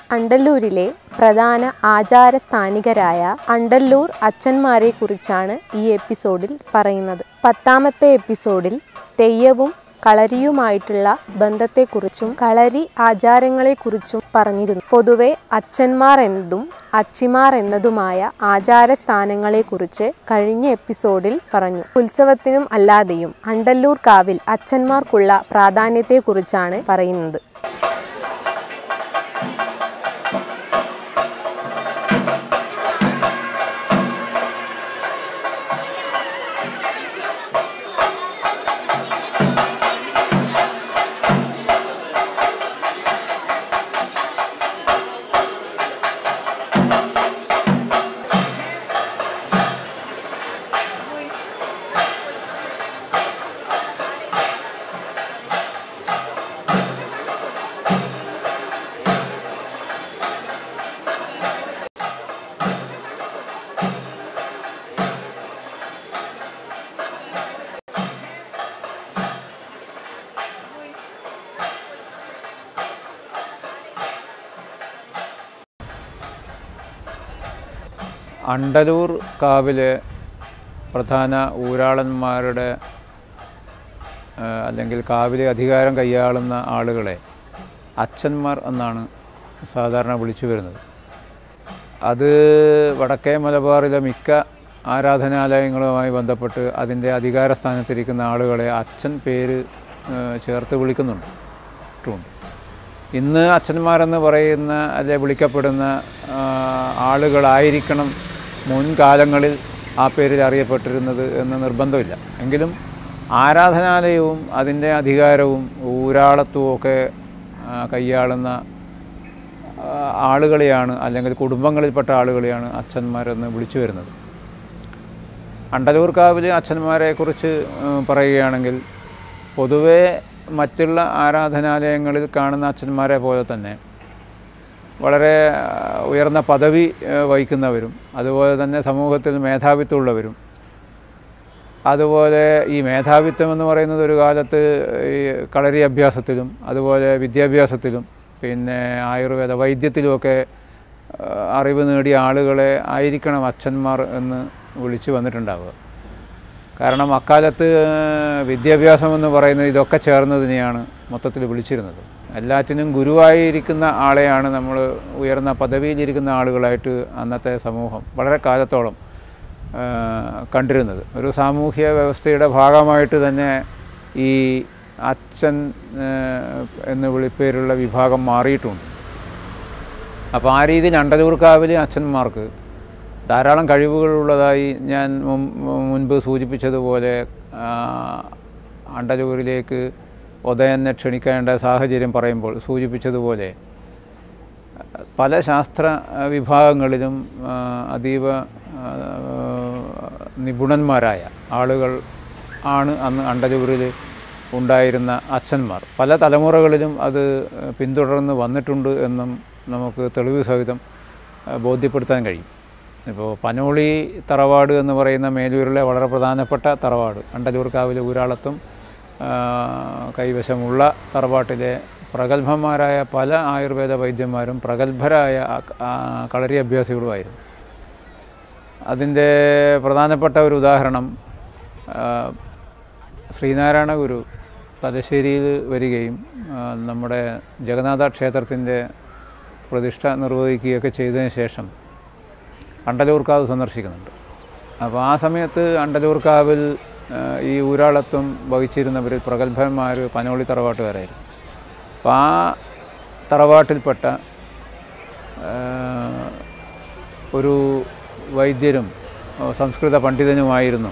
അണ്ടല്ലൂരിലെ പ്രധാന ആചാരസ്ഥാനികരായ അണ്ടല്ലൂർ അച്ഛന്മാരെ കുറിച്ചാണ് ഈ എപ്പിസോഡിൽ പറയുന്നത് പത്താമത്തെ എപ്പിസോഡിൽ തെയ്യവും കളരിയുമായിട്ടുള്ള ബന്ധത്തെക്കുറിച്ചും കളരി ആചാരങ്ങളെക്കുറിച്ചും പറഞ്ഞിരുന്നു പൊതുവെ അച്ഛന്മാർ എന്നതും അച്ചിമാർ എന്നതുമായ ആചാരസ്ഥാനങ്ങളെക്കുറിച്ച് കഴിഞ്ഞ എപ്പിസോഡിൽ പറഞ്ഞു ഉത്സവത്തിനും അല്ലാതെയും അണ്ടല്ലൂർ കാവിൽ അച്ഛന്മാർക്കുള്ള പ്രാധാന്യത്തെക്കുറിച്ചാണ് പറയുന്നത് അണ്ടലൂർ കാവിലെ പ്രധാന ഊരാളന്മാരുടെ ആ, അല്ലെങ്കിൽ കാവിലെ അധികാരം കൈയാളുന്ന ആളുകളെ അച്ഛന്മാർ എന്നാണ് സാധാരണ വിളിച്ചു വരുന്നത് അത് വടക്കേ മലബാറിലെ മിക്ക ആരാധനാലയങ്ങളുമായി ബന്ധപ്പെട്ട് അതിൻ്റെ അധികാര സ്ഥാനത്തിരിക്കുന്ന ആളുകളെ അച്ഛൻ പേര് ആ, ചേർത്ത് വിളിക്കുന്നുണ്ട് ട്ടുണ്ട്. ഇന്ന് അച്ഛന്മാരെന്ന് പറയുന്ന അല്ലെ വിളിക്കപ്പെടുന്ന ആ, ആളുകളായിരിക്കണം മുൻകാലങ്ങളിൽ ആ പേരിൽ അറിയപ്പെട്ടിരുന്നത് എന്ന് നിർബന്ധമില്ല എങ്കിലും ആരാധനാലയവും അതിൻ്റെ അധികാരവും ഊരാളത്വവും ഒക്കെ ആ, കൈയാളുന്ന ആ, ആളുകളെയാണ് അല്ലെങ്കിൽ കുടുംബങ്ങളിൽപ്പെട്ട ആളുകളെയാണ് അച്ഛന്മാരെന്ന് വിളിച്ചു വരുന്നത് അണ്ടലൂർക്കാവിൽ അച്ഛന്മാരെക്കുറിച്ച് ഉം, പറയുകയാണെങ്കിൽ പൊതുവേ മറ്റുള്ള ആരാധനാലയങ്ങളിൽ കാണുന്ന അച്ഛന്മാരെ പോലെ തന്നെ വളരെ ആ, ഉയർന്ന പദവി ആ, വഹിക്കുന്നവരും അതുപോലെ തന്നെ സമൂഹത്തിൽ മേധാവിത്വമുള്ളവരും അതുപോലെ ഈ മേധാവിത്വം എന്ന് പറയുന്നത് ഒരു കാലത്ത് ഈ കളരി അഭ്യാസത്തിലും അതുപോലെ വിദ്യാഭ്യാസത്തിലും പിന്നെ ആയുർവേദ വൈദ്യത്തിലുമൊക്കെ ആ, അറിവ് നേടിയ ആളുകളെ ആയിരിക്കണം അച്ഛന്മാർ എന്ന് വിളിച്ചു വന്നിട്ടുണ്ടാവുക കാരണം അക്കാലത്ത് വിദ്യാഭ്യാസം എന്ന് പറയുന്നത് ഇതൊക്കെ ചേർന്നതിനെയാണ് മൊത്തത്തിൽ വിളിച്ചിരുന്നത് എല്ലാറ്റിനും ഗുരുവായിരിക്കുന്ന ആളെയാണ് നമ്മൾ ഉയർന്ന പദവിയിലിരിക്കുന്ന ആളുകളായിട്ട് അന്നത്തെ സമൂഹം വളരെ കാലത്തോളം ആ, കണ്ടിരുന്നത് ഒരു സാമൂഹ്യ വ്യവസ്ഥയുടെ ഭാഗമായിട്ട് തന്നെ ഈ അച്ഛൻ ആ, എന്ന് വിളിപ്പേരുള്ള വിഭാഗം മാറിയിട്ടുണ്ട് അപ്പോൾ ആ രീതിയിൽ അണ്ടലൂർക്കാവിലെ അച്ഛന്മാർക്ക് ധാരാളം കഴിവുകളുള്ളതായി ഞാൻ മും- മുൻപ് സൂചിപ്പിച്ചതുപോലെ ആ, അണ്ടലൂരിലേക്ക് ഉദയനെ ക്ഷണിക്കേണ്ട സാഹചര്യം പറയുമ്പോൾ സൂചിപ്പിച്ചതുപോലെ പല ശാസ്ത്ര ആ, വിഭാഗങ്ങളിലും ആ, അതീവ ആ, നിപുണന്മാരായ ആളുകൾ ആണ് അന്ന് അണ്ടലൂരിൽ ഉണ്ടായിരുന്ന അച്ഛന്മാർ പല തലമുറകളിലും അത് പിന്തുടർന്ന് വന്നിട്ടുണ്ട് എന്നും നമുക്ക് തെളിവ് സഹിതം ആ, ബോധ്യപ്പെടുത്താൻ കഴിയും ഇപ്പോൾ പനോളി തറവാട് എന്ന് പറയുന്ന മേലൂരിലെ വളരെ പ്രധാനപ്പെട്ട തറവാട് അണ്ടലൂർക്കാവിലെ ഊരാളത്തും ആ, കൈവശമുള്ള തറവാട്ടിലെ പ്രഗത്ഭന്മാരായ പല ആയുർവേദ വൈദ്യന്മാരും പ്രഗത്ഭരായ ആ- ആ കളരി അഭ്യാസികളുമായിരുന്നു അതിൻ്റെ പ്രധാനപ്പെട്ട ഒരു ഉദാഹരണം ആ, ശ്രീനാരായണ ഗുരു തലശ്ശേരിയിൽ വരികയും ആ, നമ്മുടെ ജഗന്നാഥ ക്ഷേത്രത്തിൻ്റെ പ്രതിഷ്ഠ നിർവഹിക്കുകയൊക്കെ ചെയ്തതിന് ശേഷം അണ്ടലൂർക്കാവ് സന്ദർശിക്കുന്നുണ്ട് അപ്പോൾ ആ സമയത്ത് അണ്ടലൂർക്കാവിൽ ആ, ഈ ഊരാളത്വം വഹിച്ചിരുന്നവരിൽ പ്രഗത്ഭന്മാർ പനോളി തറവാട്ടുകാരായിരുന്നു അപ്പോൾ ആ തറവാട്ടിൽപ്പെട്ട ആ, ഒരു വൈദ്യരും ആ, സംസ്കൃത പണ്ഡിതനുമായിരുന്നു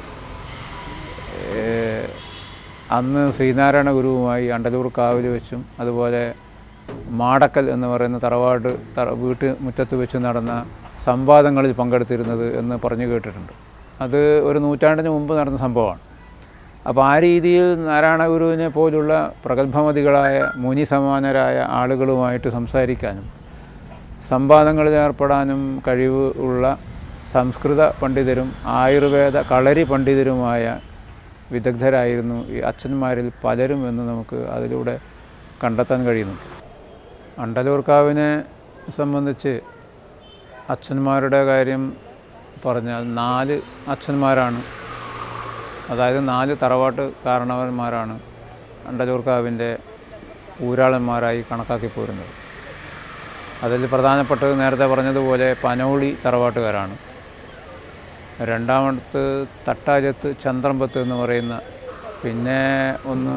ഏഹ്, അന്ന് ശ്രീനാരായണ ഗുരുവുമായി അണ്ടലൂർ കാവിൽ വെച്ചും അതുപോലെ മാടക്കൽ എന്ന് പറയുന്ന തറവാട് തറ വീട്ട് മുറ്റത്ത് വെച്ച് നടന്ന സംവാദങ്ങളിൽ പങ്കെടുത്തിരുന്നത് എന്ന് പറഞ്ഞു കേട്ടിട്ടുണ്ട് അത് ഒരു നൂറ്റാണ്ടിന് മുമ്പ് നടന്ന സംഭവമാണ് അപ്പോൾ ആ രീതിയിൽ നാരായണ ഗുരുവിനെ പോലുള്ള പ്രഗത്ഭമതികളായ മുനി സമാനരായ ആളുകളുമായിട്ട് സംസാരിക്കാനും സംവാദങ്ങളിൽ ഏർപ്പെടാനും കഴിവ് ഉള്ള സംസ്കൃത പണ്ഡിതരും ആയുർവേദ കളരി പണ്ഡിതരുമായ വിദഗ്ധരായിരുന്നു ഈ അച്ഛന്മാരിൽ പലരും എന്ന് നമുക്ക് അതിലൂടെ കണ്ടെത്താൻ കഴിയുന്നു അണ്ടലൂർക്കാവിനെ സംബന്ധിച്ച് അച്ഛന്മാരുടെ കാര്യം പറഞ്ഞാൽ നാല് അച്ഛന്മാരാണ് അതായത് നാല് തറവാട്ട് കാരണവന്മാരാണ് അണ്ടലൂർക്കാവിൻ്റെ ഊരാളന്മാരായി കണക്കാക്കി പോരുന്നത് അതിൽ പ്രധാനപ്പെട്ടത് നേരത്തെ പറഞ്ഞതുപോലെ പനോളി തറവാട്ടുകാരാണ് രണ്ടാമത്തെ തട്ടാജത്ത് ചന്ദ്രമ്പത്ത് എന്ന് പറയുന്ന പിന്നെ ഒന്ന്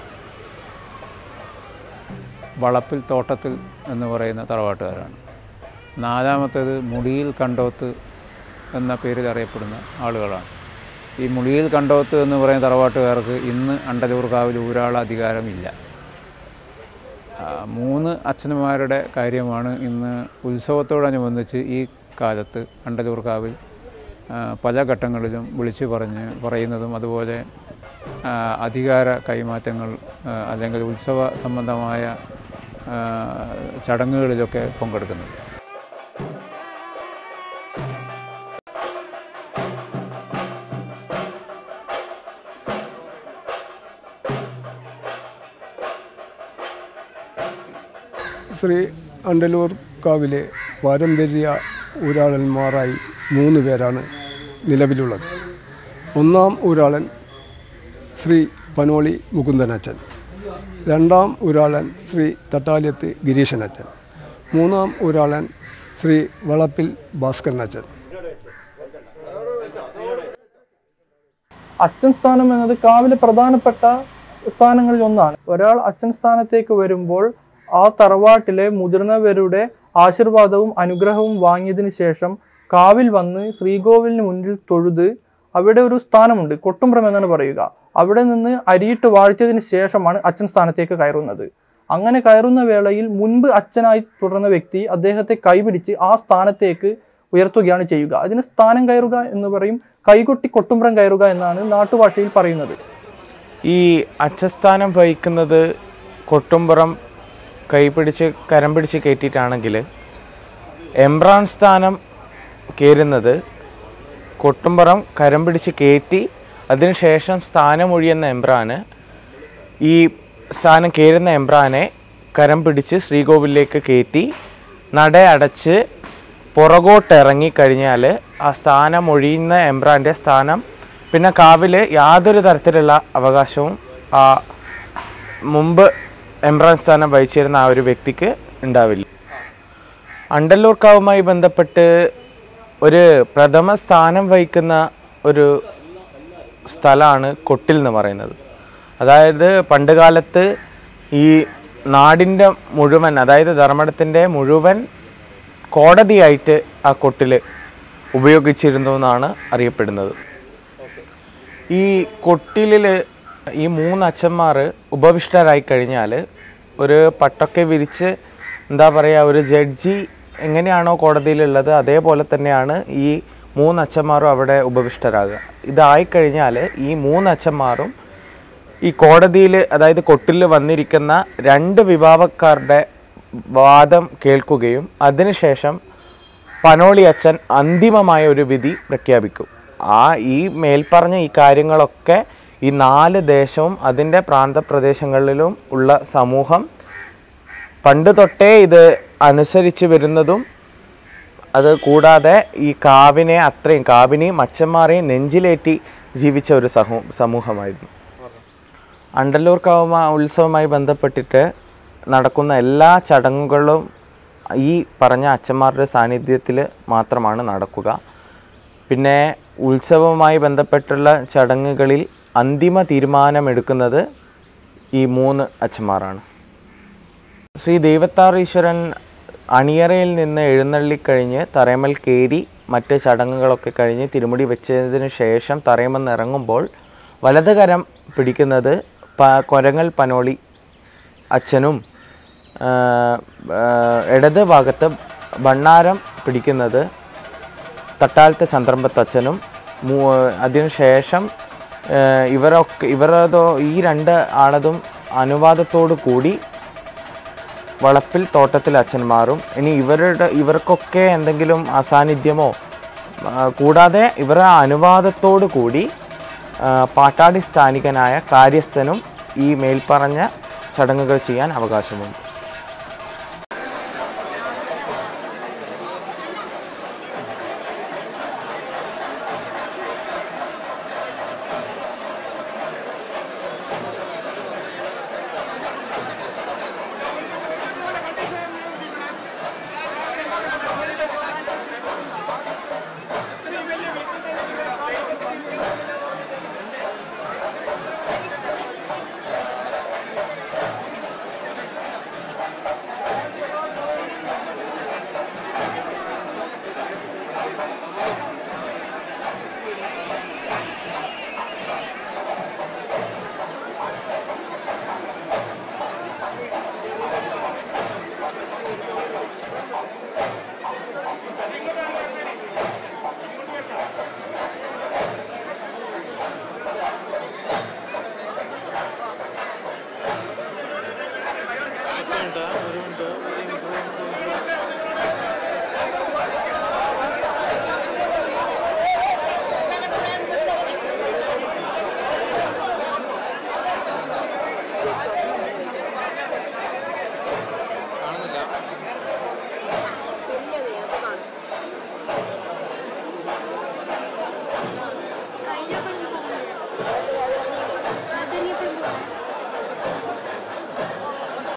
വളപ്പിൽ തോട്ടത്തിൽ എന്ന് പറയുന്ന തറവാട്ടുകാരാണ് നാലാമത്തേത് മുടിയിൽ കണ്ടോത്ത് എന്ന പേരിൽ അറിയപ്പെടുന്ന ആളുകളാണ് ഈ മുടിയിൽ കണ്ടോത്ത് എന്ന് പറയുന്ന തറവാട്ടുകാർക്ക് ഇന്ന് അണ്ടലൂർക്കാവിൽ ഊരാള അധികാരമില്ല ആ, മൂന്ന് അച്ഛന്മാരുടെ കാര്യമാണ് ഇന്ന് ഉത്സവത്തോടനുബന്ധിച്ച് ഈ കാലത്ത് അണ്ടലൂർക്കാവിൽ ആ, പല ഘട്ടങ്ങളിലും വിളിച്ചു പറഞ്ഞ് പറയുന്നതും അതുപോലെ ആ, അധികാര കൈമാറ്റങ്ങൾ ആ, അല്ലെങ്കിൽ ഉത്സവ സംബന്ധമായ ആ, ചടങ്ങുകളിലൊക്കെ പങ്കെടുക്കുന്നത് ശ്രീ അണ്ടലൂർ കാവിലെ പാരമ്പര്യ ഊരാളന്മാരായി മൂന്ന് പേരാണ് നിലവിലുള്ളത് ഒന്നാം ഊരാളൻ ശ്രീ പനോളി മുകുന്ദനച്ചൻ രണ്ടാം ഊരാളൻ ശ്രീ തട്ടാലിയത്ത് ഗിരീശനച്ചൻ മൂന്നാം ഊരാളൻ ശ്രീ വളപ്പിൽ ഭാസ്കരനച്ചൻ അച്ഛൻ സ്ഥാനം എന്നത് കാവിലെ പ്രധാനപ്പെട്ട സ്ഥാനങ്ങളിൽ ഒന്നാണ് ഒരാൾ അച്ഛൻ സ്ഥാനത്തേക്ക് വരുമ്പോൾ ആ തറവാട്ടിലെ മുതിർന്നവരുടെ ആശീർവാദവും അനുഗ്രഹവും വാങ്ങിയതിനു ശേഷം കാവിൽ വന്ന് ശ്രീകോവിലിന് മുന്നിൽ തൊഴുത് അവിടെ ഒരു സ്ഥാനമുണ്ട് കൊട്ടുംപ്രം എന്നാണ് പറയുക അവിടെ നിന്ന് അരിയിട്ട് വാഴ്ത്തിയതിനു ശേഷമാണ് അച്ഛൻ സ്ഥാനത്തേക്ക് കയറുന്നത് അങ്ങനെ കയറുന്ന വേളയിൽ മുൻപ് അച്ഛനായി തുടർന്ന വ്യക്തി അദ്ദേഹത്തെ കൈപിടിച്ച് ആ സ്ഥാനത്തേക്ക് ഉയർത്തുകയാണ് ചെയ്യുക അതിന് സ്ഥാനം കയറുക എന്ന് പറയും കൈകൊട്ടി കൊട്ടുംപ്രം കയറുക എന്നാണ് നാട്ടുഭാഷയിൽ പറയുന്നത് ഈ അച്ഛസ്ഥാനം വഹിക്കുന്നത് കൊട്ടുംപുറം കൈപിടിച്ച് കരം പിടിച്ച് കയറ്റിയിട്ടാണെങ്കിൽ എംബ്രാൻ സ്ഥാനം കയറുന്നത് കൊട്ടുംപുറം കരം പിടിച്ച് കയറ്റി അതിനുശേഷം സ്ഥാനമൊഴിയുന്ന എംബ്രാന് ഈ സ്ഥാനം കയറുന്ന എംബ്രാനെ കരം പിടിച്ച് ശ്രീകോവിലേക്ക് കയറ്റി നട അടച്ച് പുറകോട്ടിറങ്ങി കഴിഞ്ഞാൽ ആ സ്ഥാനം ഒഴിയുന്ന എംബ്രാൻ്റെ സ്ഥാനം പിന്നെ കാവിൽ യാതൊരു തരത്തിലുള്ള അവകാശവും ആ മുമ്പ് എംബ്രാൻ സ്ഥാനം വഹിച്ചിരുന്ന ആ ഒരു വ്യക്തിക്ക് ഉണ്ടാവില്ല അണ്ടല്ലൂർ കാവുമായി ബന്ധപ്പെട്ട് ഒരു പ്രഥമ സ്ഥാനം വഹിക്കുന്ന ഒരു സ്ഥലമാണ് കൊട്ടിൽ എന്ന് പറയുന്നത് അതായത് പണ്ട് കാലത്ത് ഈ നാടിൻ്റെ മുഴുവൻ അതായത് ധർമ്മടത്തിൻ്റെ മുഴുവൻ കോടതിയായിട്ട് ആ കൊട്ടിൽ ഉപയോഗിച്ചിരുന്നു എന്നാണ് അറിയപ്പെടുന്നത് ഈ കൊട്ടിലിൽ ഈ മൂന്ന് അച്ഛന്മാർ ഉപവിഷ്ടരായി കഴിഞ്ഞാൽ ഒരു പട്ടൊക്കെ വിരിച്ച് എന്താ പറയുക ഒരു ജഡ്ജി എങ്ങനെയാണോ കോടതിയിലുള്ളത് അതേപോലെ തന്നെയാണ് ഈ മൂന്ന് അച്ഛന്മാരും അവിടെ ഉപവിഷ്ടരാകുക ഇതായിക്കഴിഞ്ഞാൽ ഈ മൂന്ന് അച്ഛന്മാരും ഈ കോടതിയിൽ അതായത് കൊട്ടിൽ വന്നിരിക്കുന്ന രണ്ട് വിഭാഗക്കാരുടെ വാദം കേൾക്കുകയും അതിനുശേഷം പനോളി അച്ഛൻ അന്തിമമായ ഒരു വിധി പ്രഖ്യാപിക്കും ആ ഈ മേൽപ്പറഞ്ഞ ഈ കാര്യങ്ങളൊക്കെ ഈ നാല് ദേശവും അതിൻ്റെ പ്രാന്തപ്രദേശങ്ങളിലും ഉള്ള സമൂഹം പണ്ട് തൊട്ടേ ഇത് അനുസരിച്ച് വരുന്നതും അത് കൂടാതെ ഈ കാവിനെ അത്രയും കാവിനെയും അച്ഛന്മാരെയും നെഞ്ചിലേറ്റി ജീവിച്ച ഒരു സമൂ സമൂഹമായിരുന്നു അണ്ടല്ലൂർ കാവുമ ഉത്സവവുമായി ബന്ധപ്പെട്ടിട്ട് നടക്കുന്ന എല്ലാ ചടങ്ങുകളും ഈ പറഞ്ഞ അച്ഛന്മാരുടെ സാന്നിധ്യത്തിൽ മാത്രമാണ് നടക്കുക പിന്നെ ഉത്സവവുമായി ബന്ധപ്പെട്ടുള്ള ചടങ്ങുകളിൽ അന്തിമ തീരുമാനമെടുക്കുന്നത് ഈ മൂന്ന് അച്ഛന്മാരാണ് ശ്രീ ദൈവത്താർ ഈശ്വരൻ അണിയറയിൽ നിന്ന് എഴുന്നള്ളിക്കഴിഞ്ഞ് തറയമൽ കയറി മറ്റ് ചടങ്ങുകളൊക്കെ കഴിഞ്ഞ് തിരുമുടി വെച്ചതിന് ശേഷം തറയമെന്ന് ഇറങ്ങുമ്പോൾ വലത് കരം പിടിക്കുന്നത് പ കൊരങ്ങൽ പനോളി അച്ഛനും ആ, ആ, ഇടത് ഭാഗത്ത് ഭണ്ണാരം പിടിക്കുന്നത് തട്ടാലത്തെ ചന്ദ്രമ്പത്ത് അച്ഛനും മൂ അതിനുശേഷം ആ, ഇവരൊക്കെ ഇവരതോ ഈ രണ്ട് ആളതും അനുവാദത്തോടു കൂടി വളപ്പിൽ തോട്ടത്തിൽ അച്ഛന്മാരും ഇനി ഇവരുടെ ഇവർക്കൊക്കെ എന്തെങ്കിലും അസാന്നിധ്യമോ ആ, കൂടാതെ ഇവരുടെ അനുവാദത്തോടു കൂടി ആ, പാട്ടാടി സ്ഥാനികനായ കാര്യസ്ഥനും ഈ മേൽപ്പറഞ്ഞ ചടങ്ങുകൾ ചെയ്യാൻ അവകാശമുണ്ട്